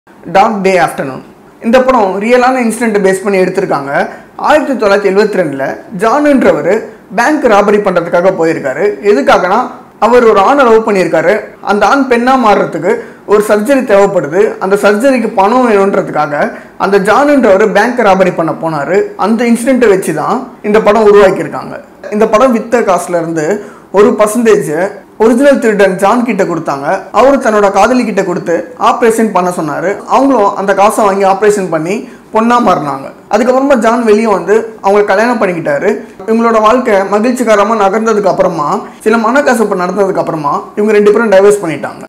dark டே afternoon இந்த படம் ரியலான இன்சிடென்ட்டை base பண்ணி எடுத்திருக்காங்க ஆயிரத்தி தொள்ளாயிரத்தி எழுபத்தி ரெண்டில் ஜானுன்றவர் பேங்க் ராபரி பண்ணுறதுக்காக போயிருக்காரு எதுக்காகனா அவர் ஒரு ஆணை லவ் பண்ணியிருக்காரு அந்த ஆண் பெண்ணாக மாறுறதுக்கு ஒரு சர்ஜரி தேவைப்படுது அந்த சர்ஜரிக்கு பணம் வேணுன்றதுக்காக அந்த ஜானுன்றவர் பேங்க் ராபரி பண்ண போனார் அந்த இன்சிடென்ட்டை வச்சு தான் இந்த படம் உருவாக்கியிருக்காங்க இந்த படம் வித்த காசுல இருந்து ஒரு பர்சன்டேஜ் ஒரிஜினல் திருடன் ஜான் கிட்ட கொடுத்தாங்க அவரு தன்னோட காதலி கிட்ட கொடுத்து ஆப்ரேஷன் பண்ண சொன்னாரு அவங்களும் அந்த காசை வாங்கி ஆப்ரேஷன் பண்ணி பொண்ணா மாறினாங்க அதுக்கப்புறமா ஜான் வெளியே வந்து அவங்க கல்யாணம் பண்ணிக்கிட்டாரு இவங்களோட வாழ்க்கை மகிழ்ச்சிகரமா நகர்ந்ததுக்கு அப்புறமா சில மனக்கசப்பு நடந்ததுக்கு அப்புறமா இவங்க ரெண்டு பேரும் டைவர்ஸ் பண்ணிட்டாங்க